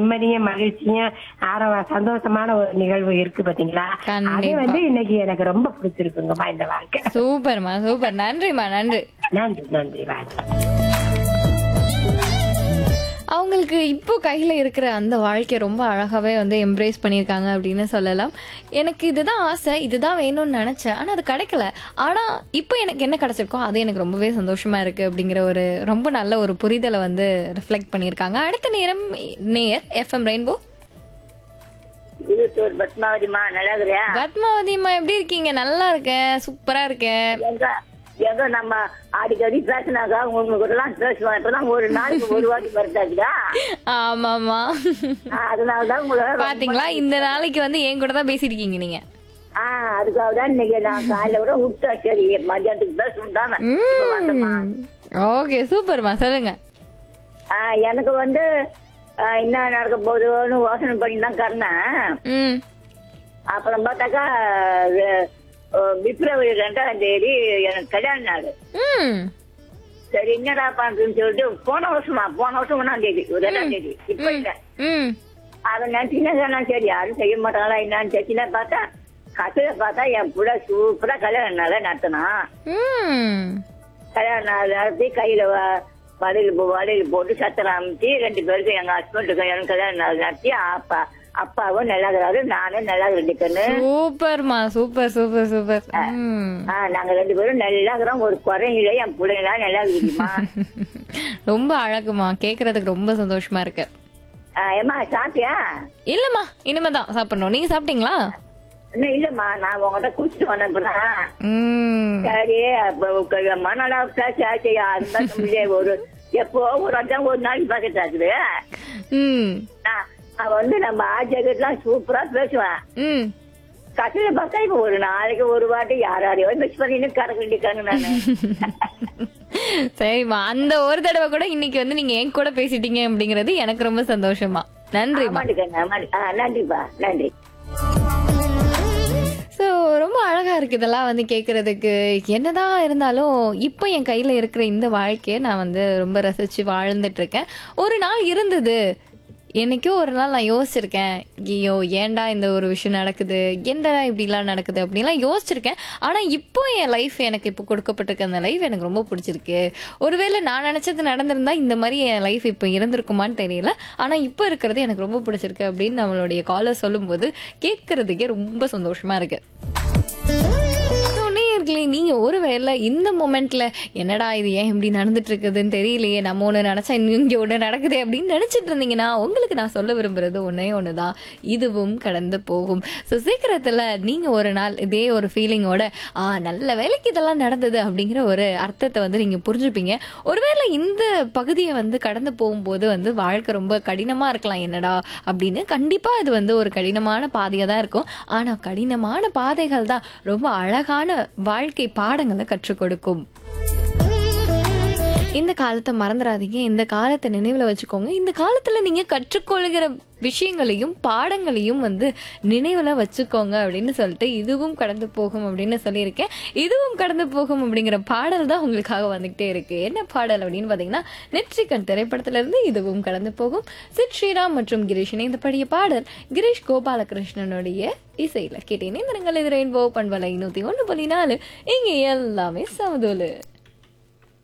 நிம்மதியும் மகிழ்ச்சியும் ஆரவ சந்தோஷமான ஒரு நிகழ்வு இருக்கு பாத்தீங்களா அது கண்டிப்பா. வந்து இன்னைக்கு எனக்கு ரொம்ப பிடிச்சிருக்குங்கம்மா இந்த வாழ்க்கை சூப்பர்மா சூப்பர் நன்றிம்மா நன்றி நன்றி நன்றி வாழ்க்கை அவங்களுக்கு இப்போ கையில் இருக்கிற அந்த வாழ்க்கையை ரொம்ப அழகாகவே வந்து எம்ப்ரேஸ் பண்ணியிருக்காங்க அப்படின்னு சொல்லலாம் எனக்கு இதுதான் ஆசை இதுதான் வேணும்னு நினச்சேன் ஆனால் அது கிடைக்கல ஆனால் இப்போ எனக்கு என்ன கிடைச்சிருக்கோ அது எனக்கு ரொம்பவே சந்தோஷமா இருக்கு அப்படிங்கிற ஒரு ரொம்ப நல்ல ஒரு புரிதலை வந்து ரிஃப்ளெக்ட் பண்ணியிருக்காங்க அடுத்த நேரம் நேயர் எஃப்எம் ரெயின்போ இருபத்தோரு பத்மாவதிமா நல்லா இருக்கிறியா பத்மாவதிம்மா எப்படி இருக்கீங்க நல்லா இருக்கேன் சூப்பரா இருக்கேன் எங்க எங்க நம்ம அடிக்கடி பேசினாக்கா உங்க கூட எல்லாம் பேசுவோம் இப்பதான் ஒரு நாளைக்கு ஒரு வாட்டி வருதாச்சுடா ஆமாமா அதனாலதான் உங்களை பாத்தீங்களா இந்த நாளைக்கு வந்து என் கூட தான் பேசிருக்கீங்க நீங்க ஆஹ் அதுக்காக தான் இன்னைக்கு நான் காலையில விட விட்டா சரி மத்தியானத்துக்கு பேசணும் தானே இப்ப வந்தோமா. ஓகே சூப்பர்மா சொல்லுங்க ஆஹ் எனக்கு வந்து ஆஹ் என்ன நடக்க போகுதுன்னு யோசனை பண்ணி தான் கறந்தேன் ம் அப்புறம் பார்த்தாக்கா அஹ், அஹ், பிப்ரவரி ரெண்டாம் தேதி எனக்கு கல்யாண நாள் ம் சரி என்னடா பண்றதுன்னு சொல்லிட்டு போன வருஷமா போன வருஷம் ஒன்னாம் தேதி ஒரு ரெண்டாம் தேதி இப்ப இல்ல ம் அதை நினைச்சுன்னா சரி யாரும் செய்ய மாட்டாங்களா என்னன்னு தெரிச்சுன்னா பார்த்தா கதையில பார்த்தா என் புள்ள சூப்பரா கல்யாண நாள நடத்தினான் ம் கல்யாண நாள் நடத்தி கையில வ- வளையல் போ- வளையல் போட்டு சத்திரம் அமைச்சு ரெண்டு பேருக்கும் எங்க ஹஸ்பண்டுக்கும் எனக்கு கல்யாண நாள் நடத்தி அப்பா அப்பாவும் நல்லா இருக்கிறாரு நானும் நல்லா இருக்கேன்னு சூப்பர்மா சூப்பர் சூப்பர் சூப்பர் ம் ஆஹ் நாங்க ரெண்டு பேரும் நல்லா இருக்கிறோம் ஒரு குறையில என் பிள்ளைங்களா நல்லா இருக்குமா ரொம்ப அழகுமா கேக்குறதுக்கு ரொம்ப சந்தோஷமா இருக்கு ஏமா சாப்பிட்டியா இல்லம்மா இனிமேதான் சாப்பிடணும் நீங்க சாப்பிட்டீங்களா இன்னும் இல்லம்மா நான் உங்ககிட்ட குடிச்சிட்டு வந்தேன் இப்பதான் ம் சரி அப்ப மனநல பேச ஆச்சு அதுதான் முடியாது ஒரு எப்போ ஒரு அதான் ஒரு நாளைக்கு பாக்கெட் ஆகுது ம் நான் அவன் வந்து நம்ம ஆஜெல்லாம் சூப்பரா பேசுவேன் ம் கடையில பார்த்தா இப்ப ஒரு நாளைக்கு ஒரு வாட்டி யார் யாரையோ மிக்ஸ் பண்ணின்னு கறக்க வேண்டியிருக்காங்க நானு சரிம்மா அந்த ஒரு தடவை கூட இன்னைக்கு வந்து நீங்க என் கூட பேசிட்டீங்க அப்படிங்கறது எனக்கு ரொம்ப சந்தோஷமா நன்றிம்மா ஆமாட்டுக்கண்ணா ஆமாட்டு ஆ நன்றிப்பா நன்றி ஸோ ரொம்ப அழகா இருக்கு இதெல்லாம் வந்து கேட்கறதுக்கு என்னதான் இருந்தாலும் இப்போ என் கையில இருக்கிற இந்த வாழ்க்கையை நான் வந்து ரொம்ப ரசிச்சு வாழ்ந்துட்டு இருக்கேன் ஒரு நாள் இருந்தது என்னைக்கோ ஒரு நாள் நான் யோசிச்சிருக்கேன் ஐயோ ஏன்டா இந்த ஒரு விஷயம் நடக்குது ஏன்டா இப்படிலாம் நடக்குது அப்படின்லாம் யோசிச்சிருக்கேன் ஆனால் இப்போ என் லைஃப் எனக்கு இப்போ கொடுக்கப்பட்டிருக்க அந்த லைஃப் எனக்கு ரொம்ப பிடிச்சிருக்கு ஒருவேளை நான் நினச்சது நடந்திருந்தா இந்த மாதிரி என் லைஃப் இப்போ இருந்திருக்குமான்னு தெரியல ஆனால் இப்போ இருக்கிறது எனக்கு ரொம்ப பிடிச்சிருக்கு அப்படின்னு நம்மளுடைய காலர் சொல்லும்போது கேட்கறதுக்கே ரொம்ப சந்தோஷமா இருக்கு So, நேயர்களே நீங்க ஒருவேளை இந்த மொமெண்ட்ல என்னடா இது ஏன் இப்படி நடந்துட்டு இருக்குதுன்னு தெரியலையே நம்ம ஒண்ணு நினைச்சா இன்னும் இங்க ஒண்ணு நடக்குதே அப்படின்னு நினைச்சிட்டு இருந்தீங்கன்னா உங்களுக்கு நான் சொல்ல விரும்புறது ஒன்னே ஒண்ணுதான் இதுவும் கடந்து போகும் ஸோ சீக்கிரத்துல நீங்க ஒரு நாள் இதே ஒரு ஃபீலிங்கோட ஆ நல்ல வேலைக்கு இதெல்லாம் நடந்தது அப்படிங்கிற ஒரு அர்த்தத்தை வந்து நீங்க புரிஞ்சுப்பீங்க ஒருவேளை இந்த பகுதியை வந்து கடந்து போகும்போது வந்து வாழ்க்கை ரொம்ப கடினமா இருக்கலாம் என்னடா அப்படின்னு கண்டிப்பா இது வந்து ஒரு கடினமான பாதையா தான் இருக்கும் ஆனா கடினமான பாதைகள் தான் ரொம்ப அழகான வாழ்க்கை பாடங்களை கற்றுக் கொடுக்கும் இந்த காலத்தை மறந்துடாதீங்க இந்த காலத்தை நினைவில் வச்சுக்கோங்க இந்த காலத்தில் நீங்கள் கற்றுக்கொள்கிற விஷயங்களையும் பாடங்களையும் வந்து நினைவில் வச்சுக்கோங்க அப்படின்னு சொல்லிட்டு இதுவும் கடந்து போகும் அப்படின்னு சொல்லியிருக்கேன் இதுவும் கடந்து போகும் அப்படிங்கிற பாடல் தான் உங்களுக்காக வந்துகிட்டே இருக்கு என்ன பாடல் அப்படின்னு பார்த்தீங்கன்னா நெற்றிக்கண் திரைப்படத்துல இருந்து இதுவும் கடந்து போகும் சித் ஸ்ரீராம் மற்றும் கிரீஷ் இணைந்த படிய பாடல் கிரீஷ் கோபாலகிருஷ்ணனுடைய இசையில கேட்டேனே இந்த நீங்கள் இது ரெயின்போ பண்பலை நூத்தி ஒன்று புள்ளி நாலு இங்க எல்லாமே சமதூலு